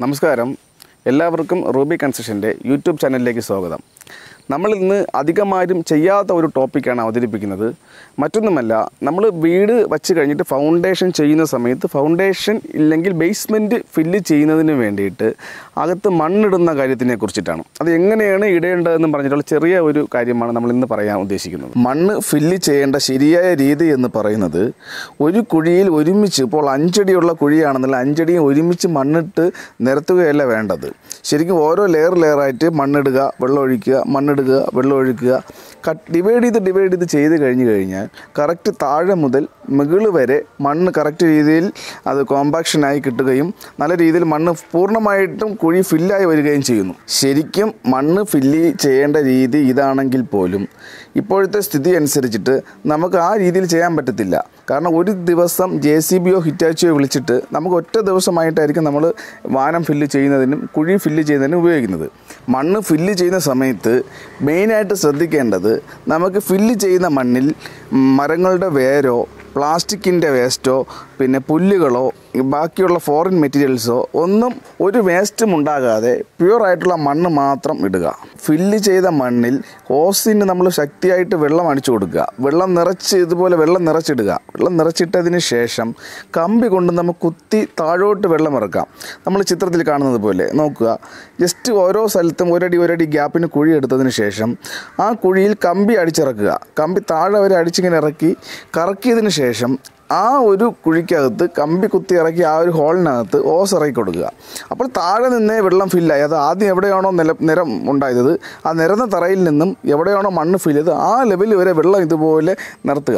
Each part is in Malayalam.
നമസ്കാരം എല്ലാവർക്കും റൂബി കൺസെഷൻ്റെ യൂട്യൂബ് ചാനലിലേക്ക് സ്വാഗതം നമ്മൾ ഇന്ന് അധികമാരും ചെയ്യാത്ത ഒരു ടോപ്പിക്കാണ് അവതരിപ്പിക്കുന്നത് മറ്റൊന്നുമല്ല നമ്മൾ വീട് വച്ച് കഴിഞ്ഞിട്ട് ഫൗണ്ടേഷൻ ചെയ്യുന്ന സമയത്ത് ഫൗണ്ടേഷൻ ഇല്ലെങ്കിൽ ബേസ്മെൻറ്റ് ഫില്ല് ചെയ്യുന്നതിന് വേണ്ടിയിട്ട് അകത്ത് മണ്ണിടുന്ന കാര്യത്തിനെ കുറിച്ചിട്ടാണ് അത് എങ്ങനെയാണ് ഇടേണ്ടതെന്ന് പറഞ്ഞിട്ടുള്ള ചെറിയ ഒരു കാര്യമാണ് നമ്മൾ ഇന്ന് പറയാൻ ഉദ്ദേശിക്കുന്നത് മണ്ണ് ഫില്ല് ചെയ്യേണ്ട ശരിയായ രീതി എന്ന് പറയുന്നത് ഒരു കുഴിയിൽ ഒരുമിച്ച് ഇപ്പോൾ അഞ്ചടിയുള്ള കുഴിയാണെന്നുള്ള അഞ്ചടിയും ഒരുമിച്ച് മണ്ണിട്ട് നിരത്തുകയല്ല വേണ്ടത് ശരിക്കും ഓരോ ലെയർ ലെയറായിട്ട് മണ്ണിടുക വെള്ളം ഒഴിക്കുക മണ്ണിടുക വെള്ളം ഒഴിക്കുക കട്ട് ഡിവൈഡ് ചെയ്ത് ഡിവൈഡ് ചെയ്ത് ചെയ്ത് കഴിഞ്ഞ് കഴിഞ്ഞാൽ കറക്റ്റ് താഴെ മുതൽ മുകൾ വരെ മണ്ണ് കറക്റ്റ് രീതിയിൽ അത് കോമ്പാക്ഷനായി കിട്ടുകയും നല്ല രീതിയിൽ മണ്ണ് പൂർണ്ണമായിട്ടും കുഴി ഫില്ലായി വരികയും ചെയ്യുന്നു ശരിക്കും മണ്ണ് ഫില്ല് ചെയ്യേണ്ട രീതി ഇതാണെങ്കിൽ പോലും ഇപ്പോഴത്തെ സ്ഥിതി അനുസരിച്ചിട്ട് നമുക്ക് ആ രീതിയിൽ ചെയ്യാൻ പറ്റത്തില്ല കാരണം ഒരു ദിവസം ജെ സി ബിയോ ഹിറ്റാച്ചിയോ വിളിച്ചിട്ട് നമുക്ക് ഒറ്റ ദിവസമായിട്ടായിരിക്കും നമ്മൾ വാനം ഫില്ല് ചെയ്യുന്നതിനും കുഴി ഫില്ല് ചെയ്യുന്നതിനും ഉപയോഗിക്കുന്നത് മണ്ണ് ഫില്ല് ചെയ്യുന്ന സമയത്ത് മെയിനായിട്ട് ശ്രദ്ധിക്കേണ്ടത് നമുക്ക് ഫില്ല് ചെയ്യുന്ന മണ്ണിൽ മരങ്ങളുടെ വേരോ പ്ലാസ്റ്റിക്കിൻ്റെ വേസ്റ്റോ പിന്നെ പുല്ലുകളോ ബാക്കിയുള്ള ഫോറിൻ മെറ്റീരിയൽസോ ഒന്നും ഒരു വേസ്റ്റും ഉണ്ടാകാതെ പ്യുവറായിട്ടുള്ള മണ്ണ് മാത്രം ഇടുക ഫില്ല് ചെയ്ത മണ്ണിൽ ഓസിന് നമ്മൾ ശക്തിയായിട്ട് വെള്ളം അടിച്ചു കൊടുക്കുക വെള്ളം നിറച്ച് ഇതുപോലെ വെള്ളം നിറച്ചിടുക വെള്ളം നിറച്ചിട്ടതിന് ശേഷം കമ്പി കൊണ്ട് നമുക്ക് കുത്തി താഴോട്ട് വെള്ളം ഇറക്കാം നമ്മൾ ചിത്രത്തിൽ കാണുന്നത് പോലെ നോക്കുക ജസ്റ്റ് ഓരോ സ്ഥലത്തും ഒരടി ഒരടി ഗ്യാപ്പിന് കുഴി എടുത്തതിന് ശേഷം ആ കുഴിയിൽ കമ്പി അടിച്ചിറക്കുക കമ്പി താഴെ വരെ അടിച്ചിങ്ങനെ ഇറക്കി കറക്കിയതിന് ശേഷം ആ ഒരു കുഴിക്കകത്ത് കമ്പി കുത്തി ഇറക്കി ആ ഒരു ഹോളിനകത്ത് ഓസ് ഇറക്കി കൊടുക്കുക അപ്പോൾ താഴെ നിന്നേ വെള്ളം ഫില്ലായി അത് ആദ്യം എവിടെയാണോ നില നിരം ഉണ്ടായത് ആ നിരന്ന തറയിൽ നിന്നും എവിടെയാണോ മണ്ണ് ഫില്ല് ചെയ്ത് ആ ലെവലിൽ വരെ വെള്ളം ഇതുപോലെ നിർത്തുക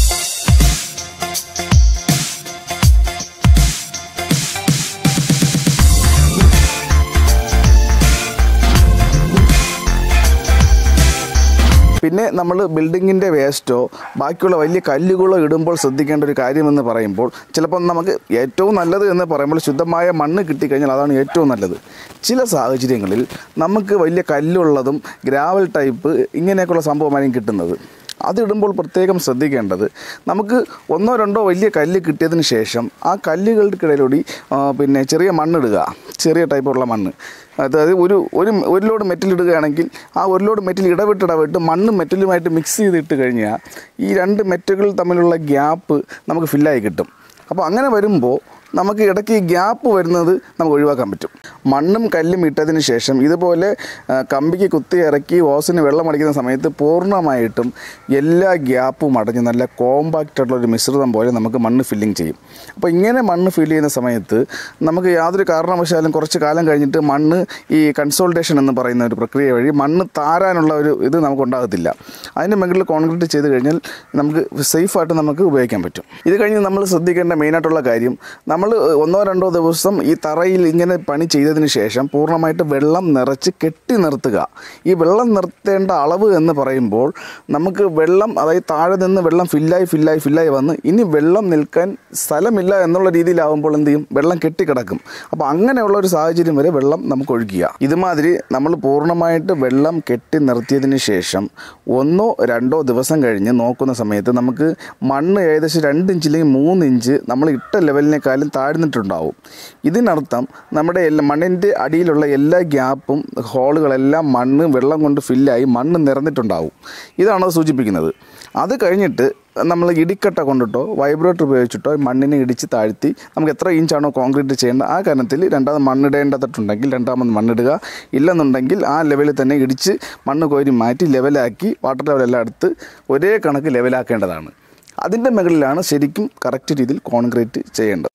പിന്നെ നമ്മൾ ബിൽഡിങ്ങിൻ്റെ വേസ്റ്റോ ബാക്കിയുള്ള വലിയ കല്ലുകളോ ഇടുമ്പോൾ ശ്രദ്ധിക്കേണ്ട ഒരു കാര്യമെന്ന് പറയുമ്പോൾ ചിലപ്പോൾ നമുക്ക് ഏറ്റവും നല്ലത് എന്ന് പറയുമ്പോൾ ശുദ്ധമായ മണ്ണ് കിട്ടിക്കഴിഞ്ഞാൽ അതാണ് ഏറ്റവും നല്ലത് ചില സാഹചര്യങ്ങളിൽ നമുക്ക് വലിയ കല്ലുള്ളതും ഗ്രാവൽ ടൈപ്പ് ഇങ്ങനെയൊക്കെയുള്ള സംഭവമായിരിക്കും കിട്ടുന്നത് അതിടുമ്പോൾ പ്രത്യേകം ശ്രദ്ധിക്കേണ്ടത് നമുക്ക് ഒന്നോ രണ്ടോ വലിയ കല്ല് കിട്ടിയതിന് ശേഷം ആ കല്ലുകൾക്കിടയിലൂടെ ആ, പിന്നെ ചെറിയ മണ്ണിടുക ചെറിയ ടൈപ്പുള്ള മണ്ണ് അതായത് ഒരു ഒരു ഒരു ലോഡ് മെറ്റൽ ഇടുകയാണെങ്കിൽ ആ ഒരു ലോഡ് മെറ്റൽ ഇടവിട്ട് ഇടവിട്ട് മണ്ണും മെറ്റലുമായിട്ട് മിക്സ് ചെയ്തിട്ട് കഴിഞ്ഞാൽ ഈ രണ്ട് മെറ്റുകൾ തമ്മിലുള്ള ഗ്യാപ്പ് നമുക്ക് ഫില്ലായി കിട്ടും അപ്പോൾ അങ്ങനെ വരുമ്പോൾ നമുക്ക് ഇടയ്ക്ക് ഈ ഗ്യാപ്പ് വരുന്നത് നമുക്ക് ഒഴിവാക്കാൻ പറ്റും മണ്ണും കല്ലും ഇട്ടതിന് ശേഷം ഇതുപോലെ ആ, കമ്പിക്ക് കുത്തി ഇറക്കി ഓസിന് വെള്ളം അടിക്കുന്ന സമയത്ത് പൂർണ്ണമായിട്ടും എല്ലാ ഗ്യാപ്പും അടഞ്ഞ് നല്ല കോമ്പാക്റ്റ് ആയിട്ടുള്ള ഒരു മിശ്രിതം പോലെ നമുക്ക് മണ്ണ് ഫില്ലിങ് ചെയ്യും അപ്പോൾ ഇങ്ങനെ മണ്ണ് ഫില്ല് ചെയ്യുന്ന സമയത്ത് നമുക്ക് യാതൊരു കാരണവശാലും കുറച്ച് കാലം കഴിഞ്ഞിട്ട് മണ്ണ് ഈ കൺസോൾട്ടേഷൻ എന്ന് പറയുന്ന ഒരു പ്രക്രിയ വഴി മണ്ണ് താരാനുള്ള ഒരു ഇത് നമുക്ക് ഉണ്ടാകത്തില്ല അതിൻ്റെ മുകളിൽ കോൺക്രീറ്റ് ചെയ്ത് കഴിഞ്ഞാൽ നമുക്ക് സേഫായിട്ട് നമുക്ക് ഉപയോഗിക്കാൻ പറ്റും ഇത് കഴിഞ്ഞ് നമ്മൾ ശ്രദ്ധിക്കേണ്ട മെയിനായിട്ടുള്ള കാര്യം നമ്മൾ ഒന്നോ രണ്ടോ ദിവസം ഈ തറയിൽ ഇങ്ങനെ പണി ചെയ്തതിന് ശേഷം പൂർണ്ണമായിട്ട് വെള്ളം നിറച്ച് കെട്ടി നിർത്തുക ഈ വെള്ളം നിർത്തേണ്ട അളവ് എന്ന് പറയുമ്പോൾ നമുക്ക് വെള്ളം അതായത് താഴെ നിന്ന് വെള്ളം ഫില്ലായി ഫില്ലായി ഫില്ലായി വന്ന് ഇനി വെള്ളം നിൽക്കാൻ സ്ഥലമില്ല എന്നുള്ള രീതിയിലാവുമ്പോൾ എന്ത് ചെയ്യും വെള്ളം കെട്ടിക്കിടക്കും അപ്പോൾ അങ്ങനെയുള്ള ഒരു സാഹചര്യം വരെ വെള്ളം നമുക്ക് ഒഴുകിയ ഇതുമാതിരി നമ്മൾ പൂർണ്ണമായിട്ട് വെള്ളം കെട്ടി നിർത്തിയതിന് ശേഷം ഒന്നോ രണ്ടോ ദിവസം കഴിഞ്ഞ് നോക്കുന്ന സമയത്ത് നമുക്ക് മണ്ണ് ഏകദേശം രണ്ട് ഇഞ്ച് അല്ലെങ്കിൽ മൂന്ന് ഇഞ്ച് നമ്മൾ ഇട്ട ലെവലിനേക്കാളും താഴ്ന്നിട്ടുണ്ടാവും ഇതിനർത്ഥം നമ്മുടെ എല്ലാ മണ്ണിൻ്റെ അടിയിലുള്ള എല്ലാ ഗ്യാപ്പും ഹോളുകളെല്ലാം മണ്ണ് വെള്ളം കൊണ്ട് ഫില്ലായി മണ്ണ് നിറഞ്ഞിട്ടുണ്ടാവും ഇതാണ് അത് സൂചിപ്പിക്കുന്നത് അത് കഴിഞ്ഞിട്ട് നമ്മൾ ഇടിക്കട്ട കൊണ്ടിട്ടോ വൈബ്രേറ്റർ ഉപയോഗിച്ചിട്ടോ ഈ മണ്ണിനെ ഇടിച്ച് താഴ്ത്തി നമുക്ക് എത്ര ഇഞ്ചാണോ കോൺക്രീറ്റ് ചെയ്യേണ്ടത് ആ കാര്യത്തിൽ രണ്ടാമത് മണ്ണിടേണ്ടതുണ്ടെങ്കിൽ രണ്ടാമത് മണ്ണിടുക ഇല്ലെന്നുണ്ടെങ്കിൽ ആ ലെവലിൽ തന്നെ ഇടിച്ച് മണ്ണ് കോരി മാറ്റി ലെവലാക്കി വാട്ടർ ലെവലെല്ലാം എടുത്ത് ഒരേ കണക്ക് ലെവലാക്കേണ്ടതാണ് അതിൻ്റെ മുകളിലാണ് ശരിക്കും കറക്റ്റ് രീതിയിൽ കോൺക്രീറ്റ് ചെയ്യേണ്ടത്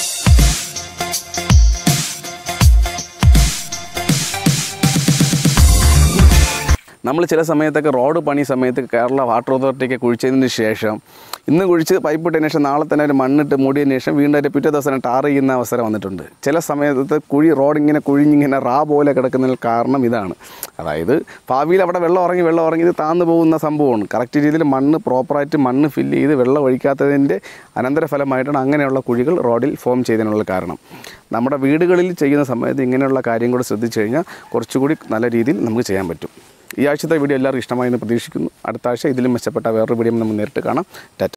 നമ്മൾ ചില സമയത്തൊക്കെ റോഡ് പണി സമയത്ത് കേരള വാട്ടർ അതോറിറ്റിക്ക് കുഴിച്ചതിന് ശേഷം ഇന്ന് കുഴിച്ച് പൈപ്പ് ഇട്ടതിന് ശേഷം നാളെ തന്നെ ഒരു മണ്ണിട്ട് മൂടിയതിന് ശേഷം വീണ്ടും അതിൻ്റെ പിറ്റേ ദിവസം ടാർ ചെയ്യുന്ന അവസരം വന്നിട്ടുണ്ട് ചില സമയത്ത് കുഴി റോഡ് ഇങ്ങനെ കുഴിഞ്ഞിങ്ങനെ റാ പോലെ കിടക്കുന്നതിന് കാരണം ഇതാണ് അതായത് ഭാവിയിൽ അവിടെ വെള്ളം ഇറങ്ങി വെള്ളം ഇറങ്ങി ഇത് താന്നു പോകുന്ന സംഭവമാണ് കറക്റ്റ് രീതിയിൽ മണ്ണ് പ്രോപ്പറായിട്ട് മണ്ണ് ഫില്ല് ചെയ്ത് വെള്ളം ഒഴിക്കാത്തതിൻ്റെ അനന്തരഫലമായിട്ടാണ് അങ്ങനെയുള്ള കുഴികൾ റോഡിൽ ഫോം ചെയ്തതിനുള്ള കാരണം നമ്മുടെ വീടുകളിൽ ചെയ്യുന്ന സമയത്ത് ഇങ്ങനെയുള്ള കാര്യം കൂടി ശ്രദ്ധിച്ചു കഴിഞ്ഞാൽ കുറച്ചുകൂടി നല്ല രീതിയിൽ നമുക്ക് ചെയ്യാൻ പറ്റും ഈ ആഴ്ചത്തെ വീഡിയോ എല്ലാവർക്കും ഇഷ്ടമായി എന്ന് പ്രതീക്ഷിക്കുന്നു അടുത്ത ആഴ്ച ഇതിലും മെച്ചപ്പെട്ട വേറൊരു വീഡിയോ നമ്മൾ നേരിട്ട് കാണാം ടാറ്റ